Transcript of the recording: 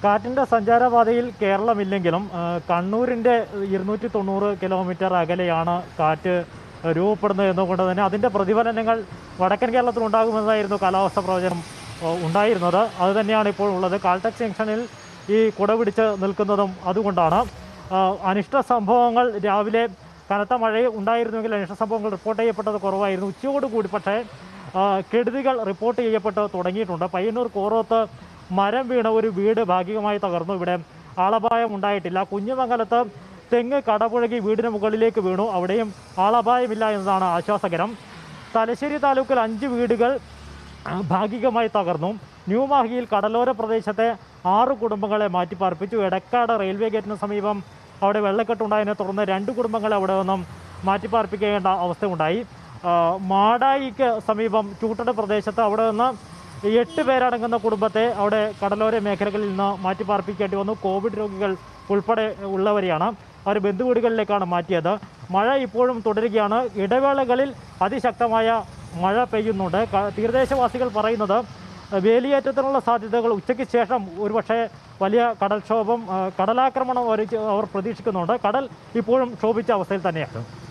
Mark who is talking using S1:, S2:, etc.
S1: കാറ്റിൻ്റെ സഞ്ചാരപാതയിൽ കേരളമില്ലെങ്കിലും ആ, കണ്ണൂരിൻ്റെ ഇരുന്നൂറ്റി തൊണ്ണൂറ് കിലോമീറ്റർ അകലെയാണ് കാറ്റ് രൂപപ്പെടുന്നത് എന്നുകൊണ്ട് തന്നെ അതിൻ്റെ പ്രതിഫലനങ്ങൾ വടക്കൻ കേരളത്തിൽ ഉണ്ടാകുമെന്നായിരുന്നു കാലാവസ്ഥ പ്രവചനം ആ, ഉണ്ടായിരുന്നത് അത് തന്നെയാണ് ഇപ്പോൾ ഉള്ളത് കാൽടെക് ജംഗ്ഷനിൽ ഈ കുട പിടിച്ച് നിൽക്കുന്നതും അതുകൊണ്ടാണ് ആ, അനിഷ്ട സംഭവങ്ങൾ രാവിലെ കനത്ത മഴ ഉണ്ടായിരുന്നുവെങ്കിൽ അനിഷ്ട സംഭവങ്ങൾ റിപ്പോർട്ട് ചെയ്യപ്പെട്ടത് കുറവായിരുന്നു ഉച്ചയോടുകൂടി പക്ഷേ ആ, കെടുതികൾ റിപ്പോർട്ട് ചെയ്യപ്പെട്ട് തുടങ്ങിയിട്ടുണ്ട് പയ്യന്നൂർ കോറോത്ത് മരം വീണ ഒരു വീട് ഭാഗികമായി തകർന്നു ഇവിടെ ആളപായം ഉണ്ടായിട്ടില്ല കുഞ്ഞുമംഗലത്ത് തെങ്ങ് കടപുഴകി വീടിന് മുകളിലേക്ക് വീണു അവിടെയും ആളപായമില്ല എന്നതാണ് ആശ്വാസകരം തലശ്ശേരി താലൂക്കിൽ അഞ്ച് വീടുകൾ ആ, ഭാഗികമായി തകർന്നു ന്യൂമാഹിയിൽ കടലോര പ്രദേശത്തെ ആറ് കുടുംബങ്ങളെ മാറ്റിപ്പാർപ്പിച്ചു എടക്കാട് റെയിൽവേ ഗേറ്റിന് സമീപം അവിടെ വെള്ളക്കെട്ടുണ്ടായതിനെ തുടർന്ന് രണ്ട് കുടുംബങ്ങളെ അവിടെ നിന്നും മാറ്റിപ്പാർപ്പിക്കേണ്ട അവസ്ഥയുണ്ടായി ആ, മാടായിക്ക് സമീപം ചൂട്ടട് പ്രദേശത്ത് അവിടെ നിന്ന് എട്ട് പേരടങ്ങുന്ന കുടുംബത്തെ അവിടെ കടലോര മേഖലകളിൽ നിന്ന് മാറ്റിപ്പാർപ്പിക്കേണ്ടി വന്നു കോവിഡ് രോഗികൾ ഉൾപ്പെടെ ഉള്ളവരെയാണ് അവർ ബന്ധുവീടുകളിലേക്കാണ് മാറ്റിയത് മഴ ഇപ്പോഴും തുടരുകയാണ് ഇടവേളകളിൽ അതിശക്തമായ മഴ പെയ്യുന്നുണ്ട് ക- തീരദേശവാസികൾ പറയുന്നത് വേലിയേറ്റത്തിനുള്ള സാധ്യതകൾ ഉച്ചയ്ക്ക് ശേഷം ഒരുപക്ഷെ വലിയ കടൽക്ഷോഭം ആ, കടലാക്രമണം അവർ അവർ പ്രതീക്ഷിക്കുന്നുണ്ട് കടൽ ഇപ്പോഴും ക്ഷോഭിച്ച അവസ്ഥയിൽ തന്നെയാണ്